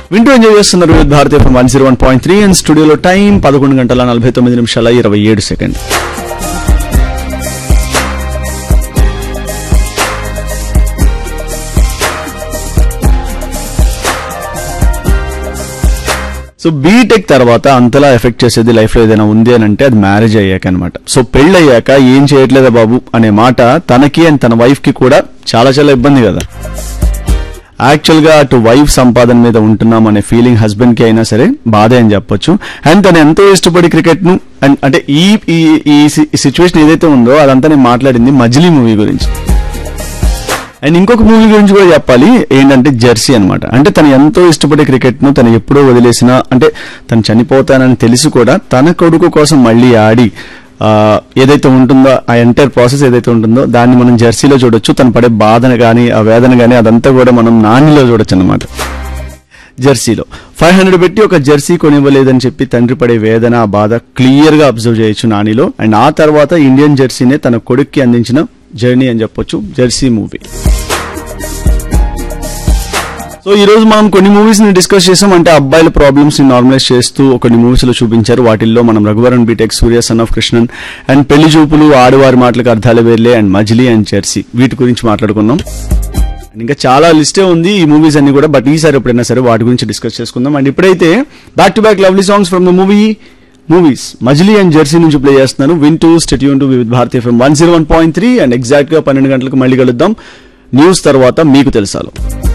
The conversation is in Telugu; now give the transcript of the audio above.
వింటూ ఎంజాయ్ చేస్తున్నారు వివిధ Bharatiya one zero one point three and స్టూడియోలో టైం పదకొండు గంటల నలభై తొమ్మిది నిమిషాల ఇరవై ఏడు సెకండ్ సో బీటెక్ తర్వాత అంతలా ఎఫెక్ట్ చేసేది లైఫ్ లో ఏదైనా ఉంది అని అంటే అది మ్యారేజ్ అయ్యాక అనమాట సో పెళ్ళయ్యాక ఏం చేయట్లేదా బాబు అనే మాట తనకి అండ్ తన వైఫ్ కి కూడా చాలా చాలా ఇబ్బంది కదా యాక్చువల్ గా అటు వైఫ్ సంపాదన మీద ఉంటున్నాం అనే ఫీలింగ్ హస్బెండ్ కి అయినా సరే బాధే అని చెప్పొచ్చు అండ్ తను ఎంతో ఇష్టపడి క్రికెట్ ను అండ్ అంటే ఈ ఈ ఈ సిచ్యువేషన్ ఏదైతే ఉందో అదంతా నేను మాట్లాడింది మజిలీ మూవీ గురించి అండ్ ఇంకొక మూవీ గురించి కూడా చెప్పాలి ఏంటంటే జెర్సీ అన్నమాట అంటే తను ఎంతో ఇష్టపడే క్రికెట్ ను తను ఎప్పుడో వదిలేసిన అంటే తను చనిపోతానని తెలిసి కూడా తన కొడుకు కోసం మళ్ళీ ఆడి ఆ, ఏదైతే ఉంటుందో ఆ ఎంటైర్ ప్రాసెస్ ఏదైతే ఉంటుందో దాన్ని మనం జెర్సీలో చూడొచ్చు తను పడే బాధను కానీ ఆ వేదన కానీ అదంతా కూడా మనం నానిలో చూడొచ్చు అనమాట జెర్సీలో ఫైవ్ హండ్రెడ్ పెట్టి ఒక జెర్సీ కొనివ్వలేదని చెప్పి తండ్రి పడే వేదన ఆ బాధ క్లియర్ గా అబ్జర్వ్ చేయొచ్చు నానిలో అండ్ ఆ తర్వాత ఇండియన్ జెర్సీనే తన కొడుక్కి అందించిన జర్నీ అని చెప్పొచ్చు జెర్సీ మూవీ సో ఈ రోజు మనం కొన్ని మూవీస్ ని డిస్కస్ చేసాం అంటే అబ్బాయిల ప్రాబ్లమ్స్ ని నార్మలైజ్ చేస్తూ కొన్ని మూవీస్ లో చూపించారు వాటిల్లో మనం Raghuvaran B Tech Surya son of Krishnan and Pelli Choopulu Aadavari Matalaku Ardhalu Verule and Majili and Jersey వీటి గురించి మాట్లాడుకున్నాం అండ్ ఇంకా చాలా లిస్టే ఉంది ఈ మూవీస్ అన్ని కూడా బట్ ఈసారి ఎప్పుడైనా సరే వాటి గురించి డిస్కస్ చేసుకుందాం అండ్ ఇప్పుడైతే back to back lovely songs from the movie movies Majili and Jersey నుంచి ప్లే చేస్తున్నాను win two stay tuned to with Bharatiya film one zero one point three and exact గా పన్నెండు గంటలకు మళ్ళీ కలుద్దాం న్యూస్ తర్వాత మీకు తెలుసాలో